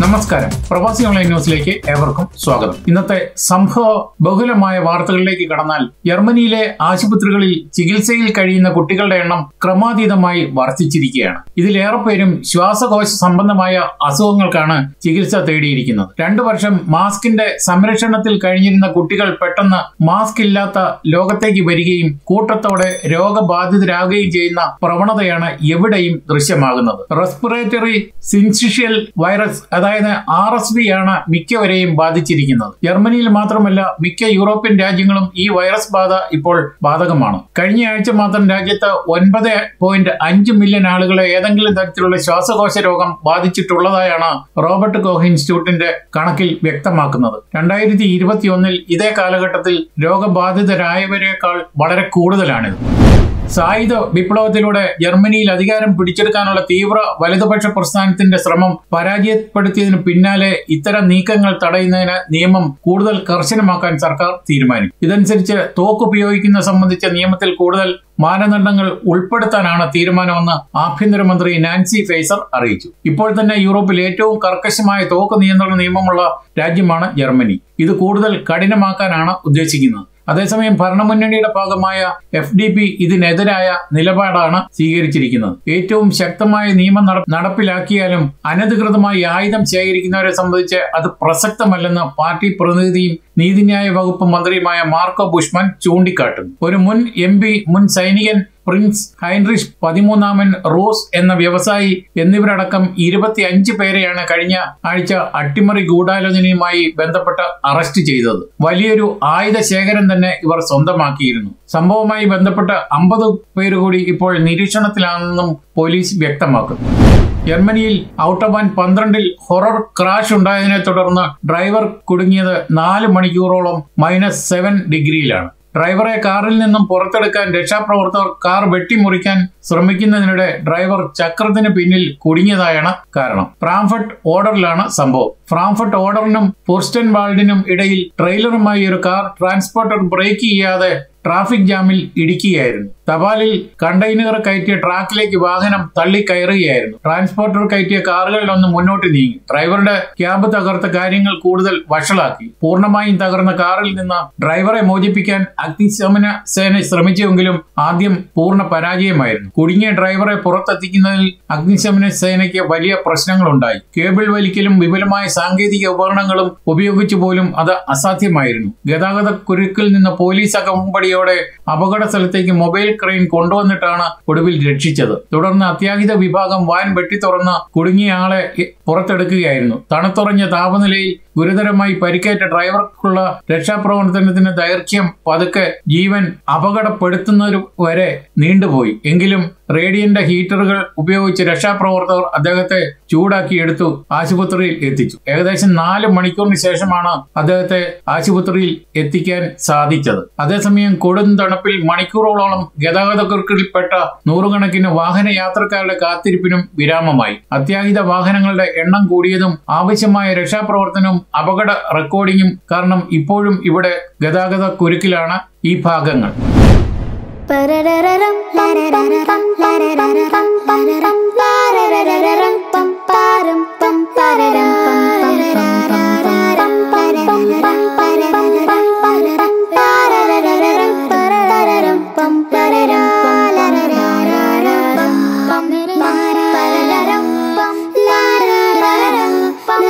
നമസ്കാരം പ്രവാസി ഓൺലൈൻ ന്യൂസിലേക്ക് ഏവർക്കും സ്വാഗതം ഇന്നത്തെ സംഭവ ബഹുലമായ വാർത്തകളിലേക്ക് കടന്നാൽ ജർമ്മനിയിലെ ആശുപത്രികളിൽ ചികിത്സയിൽ കഴിയുന്ന കുട്ടികളുടെ എണ്ണം ക്രമാതീതമായി വർദ്ധിച്ചിരിക്കുകയാണ് ഇതിലേറെ പേരും ശ്വാസകോശ സംബന്ധമായ അസുഖങ്ങൾക്കാണ് ചികിത്സ തേടിയിരിക്കുന്നത് രണ്ടു വർഷം മാസ്കിന്റെ സംരക്ഷണത്തിൽ കഴിഞ്ഞിരുന്ന കുട്ടികൾ പെട്ടെന്ന് മാസ്ക് ഇല്ലാത്ത ലോകത്തേക്ക് വരികയും കൂട്ടത്തോടെ രോഗബാധിതരാകുകയും ചെയ്യുന്ന പ്രവണതയാണ് എവിടെയും ദൃശ്യമാകുന്നത് റെസ്പിറേറ്ററി സിൻസിഷ്യൽ വൈറസ് അതായത് ആർ എസ് വി ആണ് മിക്കവരെയും ബാധിച്ചിരിക്കുന്നത് ജർമ്മനിയിൽ മാത്രമല്ല മിക്ക യൂറോപ്യൻ രാജ്യങ്ങളും ഈ വൈറസ് ബാധ ഇപ്പോൾ ബാധകമാണ് കഴിഞ്ഞ ആഴ്ച മാത്രം രാജ്യത്ത് ഒൻപത് പോയിന്റ് അഞ്ച് മില്യൺ ആളുകളെ ഏതെങ്കിലും തരത്തിലുള്ള ശ്വാസകോശ രോഗം ബാധിച്ചിട്ടുള്ളതായാണ് റോബർട്ട് കോഹ് ഇൻസ്റ്റിറ്റ്യൂട്ടിന്റെ കണക്കിൽ വ്യക്തമാക്കുന്നത് രണ്ടായിരത്തി ഇരുപത്തിയൊന്നിൽ ഇതേ കാലഘട്ടത്തിൽ രോഗബാധിതരായവരെക്കാൾ വളരെ കൂടുതലാണിത് സായുധ വിപ്ലവത്തിലൂടെ ജർമ്മനിയിൽ അധികാരം പിടിച്ചെടുക്കാനുള്ള തീവ്ര വലതുപക്ഷ പ്രസ്ഥാനത്തിന്റെ ശ്രമം പരാജയപ്പെടുത്തിയതിനു പിന്നാലെ ഇത്തരം നീക്കങ്ങൾ തടയുന്നതിന് നിയമം കൂടുതൽ കർശനമാക്കാൻ സർക്കാർ തീരുമാനിച്ചു ഇതനുസരിച്ച് തോക്ക് ഉപയോഗിക്കുന്ന സംബന്ധിച്ച നിയമത്തിൽ കൂടുതൽ മാനദണ്ഡങ്ങൾ ഉൾപ്പെടുത്താനാണ് തീരുമാനമെന്ന് ആഭ്യന്തരമന്ത്രി നാൻസി ഫേസർ അറിയിച്ചു ഇപ്പോൾ തന്നെ യൂറോപ്പിൽ ഏറ്റവും കർക്കശമായ തോക്ക് നിയന്ത്രണ നിയമമുള്ള രാജ്യമാണ് ജർമ്മനി ഇത് കൂടുതൽ കഠിനമാക്കാനാണ് ഉദ്ദേശിക്കുന്നത് അതേസമയം ഭരണമുന്നണിയുടെ ഭാഗമായ എഫ് ഡി പി ഇതിനെതിരായ നിലപാടാണ് സ്വീകരിച്ചിരിക്കുന്നത് ഏറ്റവും ശക്തമായ നിയമം നടപ്പിലാക്കിയാലും അനധികൃതമായി ആയുധം ശേഖരിക്കുന്നവരെ സംബന്ധിച്ച് അത് പ്രസക്തമല്ലെന്ന് പാർട്ടി പ്രതിനിധിയും നീതിന്യായ വകുപ്പ് മന്ത്രിയുമായ മാർക്കോ ബുഷ്മൻ ചൂണ്ടിക്കാട്ടുന്നു ഒരു മുൻ എം മുൻ സൈനികൻ പ്രിൻസ് ഹൈൻറിഷ് പതിമൂന്നാമൻ റോസ് എന്ന വ്യവസായി എന്നിവരടക്കം ഇരുപത്തിയഞ്ച് പേരെയാണ് കഴിഞ്ഞ ആഴ്ച അട്ടിമറി ഗൂഢാലോചനയുമായി ബന്ധപ്പെട്ട് അറസ്റ്റ് ചെയ്തത് വലിയൊരു ആയുധ ശേഖരം തന്നെ ഇവർ സ്വന്തമാക്കിയിരുന്നു സംഭവവുമായി ബന്ധപ്പെട്ട് അമ്പത് പേര് കൂടി ഇപ്പോൾ നിരീക്ഷണത്തിലാണെന്നും പോലീസ് വ്യക്തമാക്കുന്നു ജർമ്മനിയിൽ ഔട്ടോബാൻ പന്ത്രണ്ടിൽ ഹൊറർ ക്രാഷ് ഉണ്ടായതിനെ തുടർന്ന് ഡ്രൈവർ കുടുങ്ങിയത് നാല് മണിക്കൂറോളം മൈനസ് സെവൻ ഡിഗ്രിയിലാണ് ഡ്രൈവറെ കാറിൽ നിന്നും പുറത്തെടുക്കാൻ രക്ഷാപ്രവർത്തകർ കാർ വെട്ടിമുറിക്കാൻ ശ്രമിക്കുന്നതിനിടെ ഡ്രൈവർ ചക്രത്തിന് പിന്നിൽ കുടുങ്ങിയതായാണ് കാരണം ഫ്രാങ്ക്ഫർട്ട് ഓർഡറിലാണ് സംഭവം ഫ്രാങ്ക്ഫർട്ട് ഓർഡറിനും ഫോർസ്റ്റൻ വാൾഡിനും ഇടയിൽ ട്രെയിലറുമായി ഒരു കാർ ട്രാൻസ്പോർട്ടർ ബ്രേക്ക് ചെയ്യാതെ ട്രാഫിക് ജാമിൽ ഇടിക്കുകയായിരുന്നു തപാലിൽ കണ്ടെയ്നർ കയറ്റിയ ട്രാക്കിലേക്ക് വാഹനം തള്ളിക്കയറുകയായിരുന്നു ട്രാൻസ്പോർട്ടർ കയറ്റിയ കാറുകളിലൊന്ന് മുന്നോട്ട് നീങ്ങി ഡ്രൈവറുടെ ക്യാബ് തകർത്ത കാര്യങ്ങൾ കൂടുതൽ വഷളാക്കി പൂർണ്ണമായും തകർന്ന കാറിൽ നിന്ന് ഡ്രൈവറെ മോചിപ്പിക്കാൻ അഗ്നിശമന സേന ശ്രമിച്ചുവെങ്കിലും ആദ്യം പൂർണ്ണ പരാജയമായിരുന്നു കുടുങ്ങിയ ഡ്രൈവറെ പുറത്തെത്തിക്കുന്നതിൽ അഗ്നിശമന സേനയ്ക്ക് വലിയ പ്രശ്നങ്ങളുണ്ടായി കേബിൾ വലിക്കലും വിപുലമായ സാങ്കേതിക ഉപകരണങ്ങളും ഉപയോഗിച്ചു പോലും അത് അസാധ്യമായിരുന്നു ഗതാഗത കുരുക്കിൽ നിന്ന് പോലീസ് അകമ്പടിയോടെ അപകട സ്ഥലത്തേക്ക് മൊബൈൽ ക്രെയിൻ കൊണ്ടുവന്നിട്ടാണ് ഒടുവിൽ രക്ഷിച്ചത് തുടർന്ന് അത്യാഹിത വിഭാഗം വാൻ വെട്ടിത്തുറന്ന് കുടുങ്ങിയ ആളെ പുറത്തെടുക്കുകയായിരുന്നു തണുത്തുറഞ്ഞ താപനിലയിൽ ഗുരുതരമായി പരിക്കേറ്റ ഡ്രൈവർക്കുള്ള രക്ഷാപ്രവർത്തനത്തിന്റെ ദൈർഘ്യം പതുക്കെ ജീവൻ അപകടപ്പെടുത്തുന്നതു വരെ നീണ്ടുപോയി എങ്കിലും റേഡിയന്റെ ഹീറ്ററുകൾ ഉപയോഗിച്ച് രക്ഷാപ്രവർത്തകർ അദ്ദേഹത്തെ ചൂടാക്കി എടുത്തു ആശുപത്രിയിൽ എത്തിച്ചു ഏകദേശം നാല് മണിക്കൂറിന് ശേഷമാണ് അദ്ദേഹത്തെ ആശുപത്രിയിൽ എത്തിക്കാൻ സാധിച്ചത് അതേസമയം കൊടും തണുപ്പിൽ മണിക്കൂറോളം ഗതാഗതക്കുരുക്കിൽപ്പെട്ട നൂറുകണക്കിന് വാഹന യാത്രക്കാരുടെ കാത്തിരിപ്പിനും വിരാമമായി അത്യാഹിത വാഹനങ്ങളുടെ എണ്ണം കൂടിയതും ആവശ്യമായ രക്ഷാപ്രവർത്തനവും അപകട റെക്കോർഡിംഗും കാരണം ഇപ്പോഴും ഇവിടെ ഗതാഗത കുരുക്കിലാണ് ഈ ഭാഗങ്ങൾ Parararam, larararam, larararam, lararam, larararam, pam, param, pam, pararam, pam, parararam, parararam, parararam, pararam, larararam, parararam, pam, pararam, larararam, pam, pararam, pam, larararam, pam,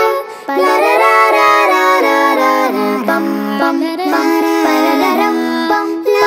larararam, pam, pam, pararam, pam,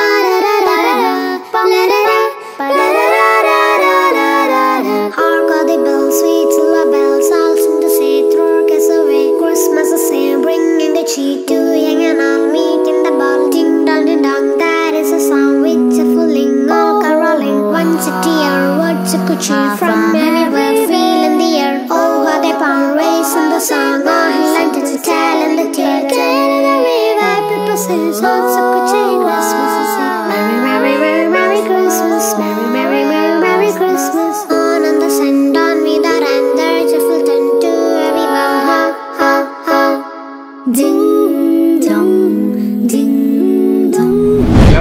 Hark the bells, sweet silver bells, all seem to say through us away. Christmas is here, bringing the cheer to young and all meeting the ball, ding dong ding dong. That is a sound which a fooling, all caroling. One city or words a good cheer from everywhere, feeling the air. Oh, how they pound, raising the song, oh, he lent it to tell in the tear. Tell in the river, people say, songs a good cheer, Christmas is here. Merry, merry, merry, merry Christmas, merry, merry, merry, merry Christmas. On and the sun, dawn without end, there's a full turn to everyone. Ha, ha, ha. Ding dong, ding dong.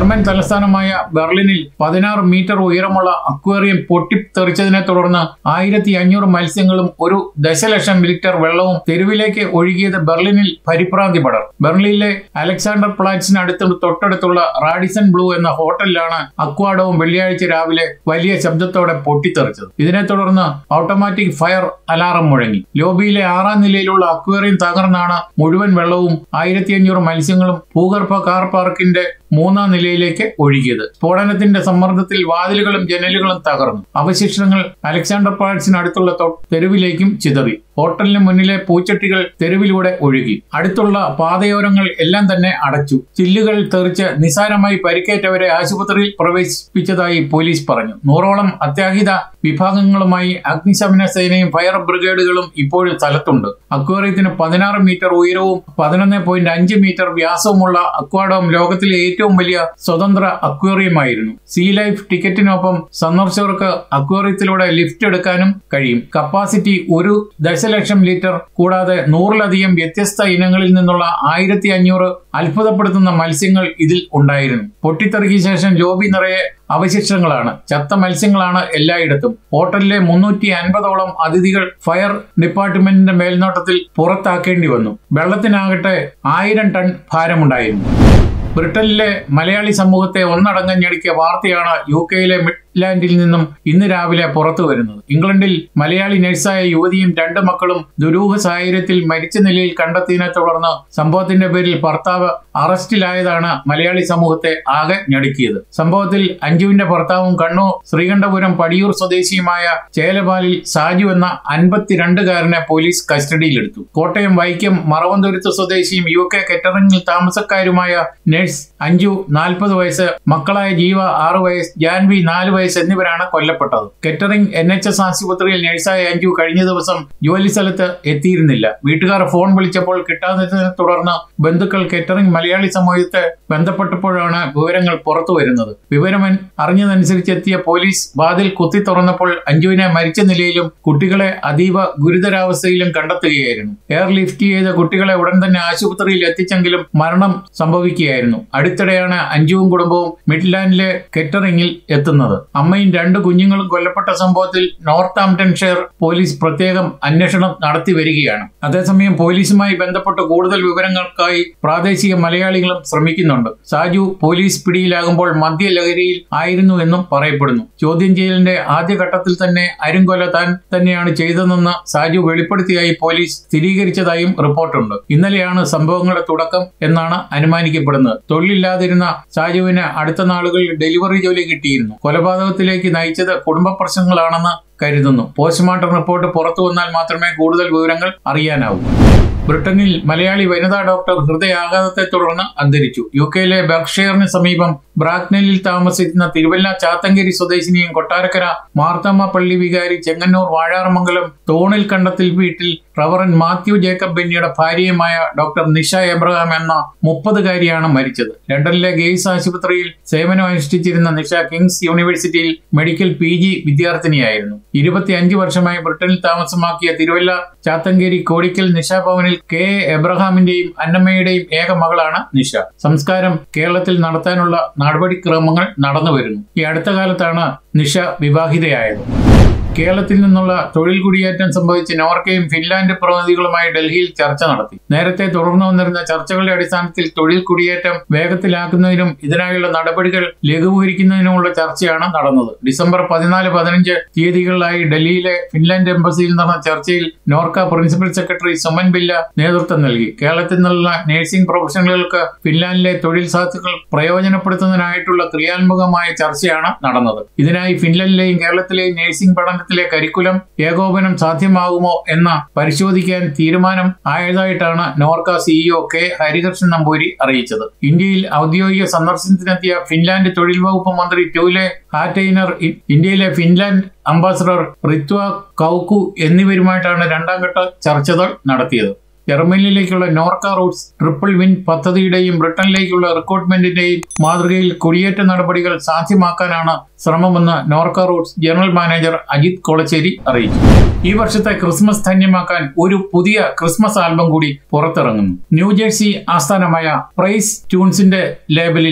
German തലസ്ഥാനമായ ബെർലിനിൽ പതിനാറ് metre ഉയരമുള്ള aquarium പൊട്ടിത്തെറിച്ചതിനെ തുടർന്ന് ആയിരത്തി അഞ്ഞൂറ് മത്സ്യങ്ങളും ഒരു ദശലക്ഷം ലിറ്റർ വെള്ളവും തെരുവിലേക്ക് ഒഴുകിയത് ബെർലിനിൽ പരിഭ്രാന്തി പടർ ബെർലിനിലെ അലക്സാണ്ടർ പ്ലാറ്റ്സിനടുത്ത് തൊട്ടടുത്തുള്ള റാഡിസൺ ബ്ലൂ എന്ന ഹോട്ടലിലാണ് അക്വാഡവും വെള്ളിയാഴ്ച രാവിലെ വലിയ ശബ്ദത്തോടെ പൊട്ടിത്തെറിച്ചത് ഇതിനെ തുടർന്ന് ഓട്ടോമാറ്റിക് ഫയർ അലാറം മുഴങ്ങി ലോബിയിലെ ആറാം നിലയിലുള്ള അക്വേറിയം തകർന്നാണ് മുഴുവൻ വെള്ളവും ആയിരത്തി അഞ്ഞൂറ് മത്സ്യങ്ങളും ഭൂഗർഭ കാർ പാർക്കിന്റെ മൂന്നാം നിലയിലേക്ക് ഒഴുകിയത് സ്ഫോടനത്തിന്റെ സമ്മർദ്ദത്തിൽ വാതിലുകളും ജനലുകളും തകർന്നു അവശിഷ്ടങ്ങൾ അലക്സാണ്ടർ പാഴ്സിനടുത്തുള്ള തെരുവിലേക്കും ചിതറി ഹോട്ടലിന് മുന്നിലെ പൂച്ചട്ടികൾ തെരുവിലൂടെ ഒഴുകി അടുത്തുള്ള പാതയോരങ്ങൾ എല്ലാം തന്നെ അടച്ചു ചില്ലുകൾ തെറിച്ച് നിസാരമായി പരിക്കേറ്റവരെ ആശുപത്രിയിൽ പ്രവേശിപ്പിച്ചതായി പോലീസ് പറഞ്ഞു നൂറോളം അത്യാഹിത വിഭാഗങ്ങളുമായി അഗ്നിശമന സേനയും ഫയർ ബ്രിഗേഡുകളും ഇപ്പോഴും സ്ഥലത്തുണ്ട് അക്വേറിയത്തിന് പതിനാറ് മീറ്റർ ഉയരവും പതിനൊന്ന് പോയിന്റ് അഞ്ച് മീറ്റർ വ്യാസവുമുള്ള അക്വാഡോം ലോകത്തിലെ ഏറ്റവും വലിയ സ്വതന്ത്ര അക്വേറിയമായിരുന്നു സീ ലൈഫ് ടിക്കറ്റിനൊപ്പം സന്ദർശകർക്ക് അക്വേറിയത്തിലൂടെ ലിഫ്റ്റ് എടുക്കാനും കഴിയും കപ്പാസിറ്റി ഒരു ദശലക്ഷം ലിറ്റർ കൂടാതെ നൂറിലധികം വ്യത്യസ്ത ഇനങ്ങളിൽ നിന്നുള്ള ആയിരത്തി അഞ്ഞൂറ് അത്ഭുതപ്പെടുത്തുന്ന മത്സ്യങ്ങൾ ഇതിൽ ഉണ്ടായിരുന്നു പൊട്ടിത്തെറിക്ക് ശേഷം ലോബി നിറയെ അവശിഷ്ടങ്ങളാണ് ചത്ത മത്സ്യങ്ങളാണ് എല്ലായിടത്തും ഹോട്ടലിലെ മുന്നൂറ്റി അൻപതോളം അതിഥികൾ ഫയർ ഡിപ്പാർട്ട്മെന്റിന്റെ മേൽനോട്ടത്തിൽ പുറത്താക്കേണ്ടി വന്നു വെള്ളത്തിനാകട്ടെ ആയിരം ടൺ ഭാരമുണ്ടായിരുന്നു ബ്രിട്ടനിലെ മലയാളി സമൂഹത്തെ ഒന്നടങ്കം ഞെടിക്കിയ വാർത്തയാണ് യു കെയിലെ മിഡ്ലാൻഡിൽ നിന്നും ഇന്ന് രാവിലെ പുറത്തു വരുന്നത് ഇംഗ്ലണ്ടിൽ മലയാളി നഴ്സായ യുവതിയും രണ്ട് മക്കളും ദുരൂഹ സാഹചര്യത്തിൽ മരിച്ച നിലയിൽ കണ്ടെത്തിയതിനെ തുടർന്ന് സംഭവത്തിന്റെ പേരിൽ ഭർത്താവ് അറസ്റ്റിലായതാണ് മലയാളി സമൂഹത്തെ ആകെ ഞെടുക്കിയത് സംഭവത്തിൽ അഞ്ജുവിന്റെ ഭർത്താവും കണ്ണൂർ ശ്രീകണ്ഠപുരം പടിയൂർ സ്വദേശിയുമായ ചേലപാലിൽ സാജു എന്ന അൻപത്തിരണ്ടുകാരനെ പോലീസ് കസ്റ്റഡിയിലെടുത്തു കോട്ടയം വൈക്കം മറവന്തുരുത്ത് സ്വദേശിയും യു കെ കെറ്ററിംഗിൽ താമസക്കാരുമായ നഴ്സ് അഞ്ജു നാൽപ്പത് വയസ്സ് മക്കളായ ജീവ ആറു വയസ്സ് ജാൻവി നാല് വയസ്സ് എന്നിവരാണ് കൊല്ലപ്പെട്ടത് കെറ്ററിംഗ് എൻ എച്ച് എസ് ആശുപത്രിയിൽ നഴ്സായ അഞ്ജു കഴിഞ്ഞ ദിവസം ജോലി സ്ഥലത്ത് എത്തിയിരുന്നില്ല വീട്ടുകാർ ഫോൺ വിളിച്ചപ്പോൾ കിട്ടാത്തതിനെ തുടർന്ന് ബന്ധുക്കൾ കെറ്ററിംഗ് മലയാളി സമൂഹത്തെ ബന്ധപ്പെട്ടപ്പോഴാണ് വിവരങ്ങൾ പുറത്തു വരുന്നത് വിവരം അറിഞ്ഞതനുസരിച്ച് എത്തിയ പോലീസ് വാതിൽ കുത്തി തുറന്നപ്പോൾ അഞ്ജുവിനെ മരിച്ച നിലയിലും കുട്ടികളെ അതീവ ഗുരുതരാവസ്ഥയിലും കണ്ടെത്തുകയായിരുന്നു എയർ ലിഫ്റ്റ് ചെയ്ത കുട്ടികളെ ഉടൻ തന്നെ ആശുപത്രിയിൽ എത്തിച്ചെങ്കിലും മരണം സംഭവിക്കുകയായിരുന്നു അടുത്തിടെയാണ് അഞ്ജുവും കുടുംബവും മിഡ്ലാൻഡിലെ കെറ്ററിംഗിൽ എത്തുന്നത് അമ്മയും രണ്ട് കുഞ്ഞുങ്ങളും കൊല്ലപ്പെട്ട സംഭവത്തിൽ നോർത്ത് ആംപ്ടൺഷെയർ പോലീസ് പ്രത്യേകം അന്വേഷണം നടത്തി വരികയാണ് അതേസമയം പോലീസുമായി ബന്ധപ്പെട്ട് കൂടുതൽ വിവരങ്ങൾക്കായി പ്രാദേശിക മലയാളികളും ശ്രമിക്കുന്നുണ്ട് സാജു പോലീസ് പിടിയിലാകുമ്പോൾ മദ്യലഹരിയിൽ ആയിരുന്നു എന്നും പറയപ്പെടുന്നു ചോദ്യം ചെയ്യലിന്റെ ആദ്യഘട്ടത്തിൽ തന്നെ അരുംകൊല താൻ തന്നെയാണ് ചെയ്തതെന്ന് സാജു വെളിപ്പെടുത്തിയായി പോലീസ് സ്ഥിരീകരിച്ചതായും റിപ്പോർട്ടുണ്ട് ഇന്നലെയാണ് സംഭവങ്ങളുടെ തുടക്കം എന്നാണ് അനുമാനിക്കപ്പെടുന്നത് തൊഴിലില്ലാതിരുന്ന സാജുവിന് അടുത്ത നാളുകളിൽ ഡെലിവറി ജോലി കിട്ടിയിരുന്നു കൊലപാതകത്തിലേക്ക് നയിച്ചത് കുടുംബ പ്രശ്നങ്ങളാണെന്ന് കരുതുന്നു പോസ്റ്റ്മോർട്ടം റിപ്പോർട്ട് പുറത്തു വന്നാൽ മാത്രമേ കൂടുതൽ വിവരങ്ങൾ അറിയാനാവൂ ബ്രിട്ടനിൽ മലയാളി വനിതാ ഡോക്ടർ ഹൃദയാഘാതത്തെ തുടർന്ന് അന്തരിച്ചു യു കെയിലെ ബർഷെയറിന് സമീപം ബ്രാക്നലിൽ താമസിക്കുന്ന തിരുവല്ല ചാത്തങ്കേരി സ്വദേശിനിയും കൊട്ടാരക്കര മാർത്തമ്മ പള്ളി വികാരി ചെങ്ങന്നൂർ വാഴാറമംഗലം തോണിൽ കണ്ടത്തിൽ വീട്ടിൽ റവറൻ മാത്യു ജേക്കബ് ബെന്നിയുടെ ഭാര്യയുമായ ഡോക്ടർ നിഷ എബ്രഹാം എന്ന മുപ്പതുകാരിയാണ് മരിച്ചത് ലണ്ടനിലെ ഗെയ്സ് ആശുപത്രിയിൽ സേവനം അനുഷ്ഠിച്ചിരുന്ന നിഷ കിങ്സ് യൂണിവേഴ്സിറ്റിയിൽ മെഡിക്കൽ പി ജി വിദ്യാർത്ഥിനിയായിരുന്നു ഇരുപത്തിയഞ്ച് വർഷമായി ബ്രിട്ടനിൽ താമസമാക്കിയ തിരുവല്ല ചാത്തങ്കേരി കോടിക്കൽ നിഷ ഭവനിൽ കെ എ എബ്രഹാമിന്റെയും അന്നമ്മയുടെയും ഏക മകളാണ് നിഷ സംസ്കാരം കേരളത്തിൽ നടത്താനുള്ള നടപടിക്രമങ്ങൾ നടന്നു വരുന്നു ഈ അടുത്ത കാലത്താണ് നിഷ വിവാഹിതയായത് കേരളത്തിൽ നിന്നുള്ള തൊഴിൽ കുടിയേറ്റം സംബന്ധിച്ച് നോർക്കയും ഫിൻലാൻഡ് പ്രതിനിധികളുമായി ഡൽഹിയിൽ ചർച്ച നടത്തി നേരത്തെ തുടർന്നു വന്നിരുന്ന ചർച്ചകളുടെ അടിസ്ഥാനത്തിൽ തൊഴിൽ കുടിയേറ്റം വേഗത്തിലാക്കുന്നതിനും ഇതിനായുള്ള നടപടികൾ ലഘൂകരിക്കുന്നതിനുമുള്ള ചർച്ചയാണ് നടന്നത് ഡിസംബർ പതിനാല് പതിനഞ്ച് തീയതികളിലായി ഡൽഹിയിലെ ഫിൻലാൻഡ് എംബസിയിൽ നടന്ന ചർച്ചയിൽ നോർക്ക പ്രിൻസിപ്പൽ സെക്രട്ടറി സുമൻ ബില്ല നേതൃത്വം നൽകി കേരളത്തിൽ നിന്നുള്ള നഴ്സിംഗ് പ്രൊഫഷണലുകൾക്ക് ഫിൻലാൻഡിലെ തൊഴിൽ സാധ്യതകൾ പ്രയോജനപ്പെടുത്തുന്നതിനായിട്ടുള്ള ക്രിയാത്മകമായ ചർച്ചയാണ് നടന്നത് ഇതിനായി ഫിൻലൻഡിലെയും കേരളത്തിലെയും നഴ്സിംഗ് പഠനത്തിലെ കരിക്കുലം ഏകോപനം സാധ്യമാകുമോ എന്ന് പരിശോധിക്കാൻ തീരുമാനം ആയതായിട്ടാണ് നോർക്ക സിഇഒ കെ ഹരികൃഷ്ണൻ നമ്പൂരി അറിയിച്ചത് ഇന്ത്യയിൽ ഔദ്യോഗിക സന്ദർശനത്തിനെത്തിയ ഫിൻലാൻഡ് തൊഴിൽ വകുപ്പ് മന്ത്രി ട്യൂലെ ഹാറ്റൈനർ ഇന്ത്യയിലെ ഫിൻലാൻഡ് അംബാസഡർ റിത്വ കൌക്കു എന്നിവരുമായിട്ടാണ് രണ്ടാം ഘട്ട ചർച്ചകൾ നടത്തിയത് ജർമ്മനിയിലേക്കുള്ള നോർക്ക റൂട്ട്സ് ട്രിപ്പിൾ വിൻ പദ്ധതിയുടെയും ബ്രിട്ടനിലേക്കുള്ള റിക്രൂട്ട്മെന്റിന്റെയും മാതൃകയിൽ കുടിയേറ്റ നടപടികൾ സാധ്യമാക്കാനാണ് ശ്രമമെന്ന് NORKA Roots general manager Ajith Kolacheri അറിയിച്ചു ഈ വർഷത്തെ ക്രിസ്മസ് ധന്യമാക്കാൻ ഒരു പുതിയ ക്രിസ്മസ് ആൽബം കൂടി പുറത്തിറങ്ങുന്നു ന്യൂജേഴ്സി ആസ്ഥാനമായ പ്രൈസ് ട്യൂൺസിന്റെ ലേബലിൽ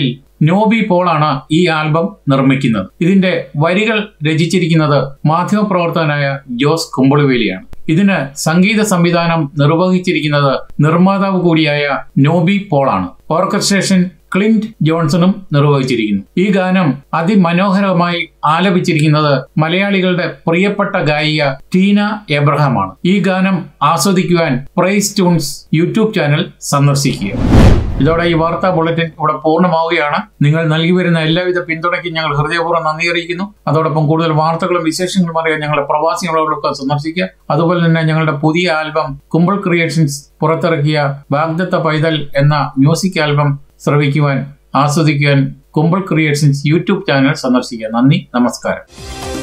നോബി പോളാണ് ഈ ആൽബം നിർമ്മിക്കുന്നത് ഇതിന്റെ വരികൾ രചിച്ചിരിക്കുന്നത് മാധ്യമപ്രവർത്തകനായ ജോസ് കുമ്പളുവേലിയാണ് ഇതിന് സംഗീത സംവിധാനം നിർവഹിച്ചിരിക്കുന്നത് നിർമ്മാതാവ് കൂടിയായ നോബി പോളാണ് ഓർക്കസ്ട്രേഷൻ ക്ലിന്റ് ജോൺസണും നിർവഹിച്ചിരിക്കുന്നു ഈ ഗാനം അതിമനോഹരമായി ആലപിച്ചിരിക്കുന്നത് മലയാളികളുടെ പ്രിയപ്പെട്ട ഗായിക ടീന എബ്രഹാമാണ് ഈ ഗാനം ആസ്വദിക്കുവാൻ പ്രൈസ് ട്യൂൺസ് യൂട്യൂബ് ചാനൽ സന്ദർശിക്കുക ഇതോടെ ഈ വാർത്താ ബുള്ളറ്റിൻ ഇവിടെ പൂർണ്ണമാവുകയാണ് നിങ്ങൾ നൽകി വരുന്ന എല്ലാവിധ പിന്തുണയ്ക്കും ഞങ്ങൾ ഹൃദയപൂർവ്വം നന്ദി അറിയിക്കുന്നു അതോടൊപ്പം കൂടുതൽ വാർത്തകളും വിശേഷങ്ങളും അറിയാൻ ഞങ്ങളുടെ പ്രവാസികളോടൊക്കെ സന്ദർശിക്കുക അതുപോലെ തന്നെ ഞങ്ങളുടെ പുതിയ ആൽബം കുമ്പിൾ ക്രിയേഷൻസ് പുറത്തിറക്കിയ ബാഗ്ദത്ത പൈതൽ എന്ന മ്യൂസിക് ആൽബം ശ്രവിക്കുവാൻ ആസ്വദിക്കുവാൻ കുമ്പിൾ ക്രിയേഷൻസ് യൂട്യൂബ് ചാനൽ സന്ദർശിക്കുക നന്ദി നമസ്കാരം